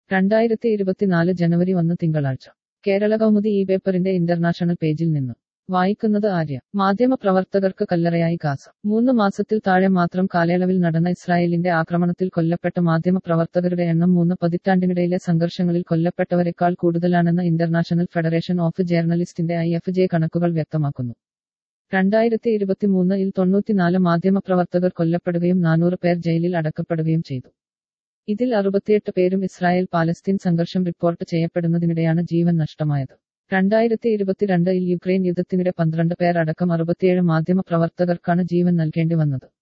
രണ്ടായിരത്തി ഇരുപത്തിനാല് ജനുവരി ഒന്ന് തിങ്കളാഴ്ച കേരള കൗമുദി ഈ പേപ്പറിന്റെ ഇന്റർനാഷണൽ പേജിൽ നിന്നും വായിക്കുന്നത് ആര്യ മാധ്യമ പ്രവർത്തകർക്ക് കല്ലറയായി ഗാസ മൂന്ന് മാസത്തിൽ താഴെ മാത്രം കാലയളവിൽ നടന്ന ഇസ്രായേലിന്റെ ആക്രമണത്തിൽ കൊല്ലപ്പെട്ട മാധ്യമ പ്രവർത്തകരുടെ എണ്ണം മൂന്ന് പതിറ്റാണ്ടിനിടയിലെ സംഘർഷങ്ങളിൽ കൊല്ലപ്പെട്ടവരെക്കാൾ കൂടുതലാണെന്ന് ഇന്റർനാഷണൽ ഫെഡറേഷൻ ഓഫ് ജേർണലിസ്റ്റിന്റെ ഐ എഫ് ജെ കണക്കുകൾ വ്യക്തമാക്കുന്നു രണ്ടായിരത്തി ഇരുപത്തിമൂന്നിൽ തൊണ്ണൂറ്റിനാല് മാധ്യമപ്രവർത്തകർ കൊല്ലപ്പെടുകയും നാനൂറ് പേർ ജയിലിൽ അടക്കപ്പെടുകയും ചെയ്തു ഇതിൽ അറുപത്തിയെട്ട് പേരും ഇസ്രായേൽ പാലസ്തീൻ സംഘർഷം റിപ്പോർട്ട് ചെയ്യപ്പെടുന്നതിനിടെയാണ് ജീവൻ നഷ്ടമായത് രണ്ടായിരത്തി ഇരുപത്തിരണ്ടിൽ യുക്രൈൻ യുദ്ധത്തിനിടെ പന്ത്രണ്ട് പേർ അടക്കം അറുപത്തിയേഴ് മാധ്യമ പ്രവർത്തകർക്കാണ് ജീവൻ നൽകേണ്ടി വന്നത്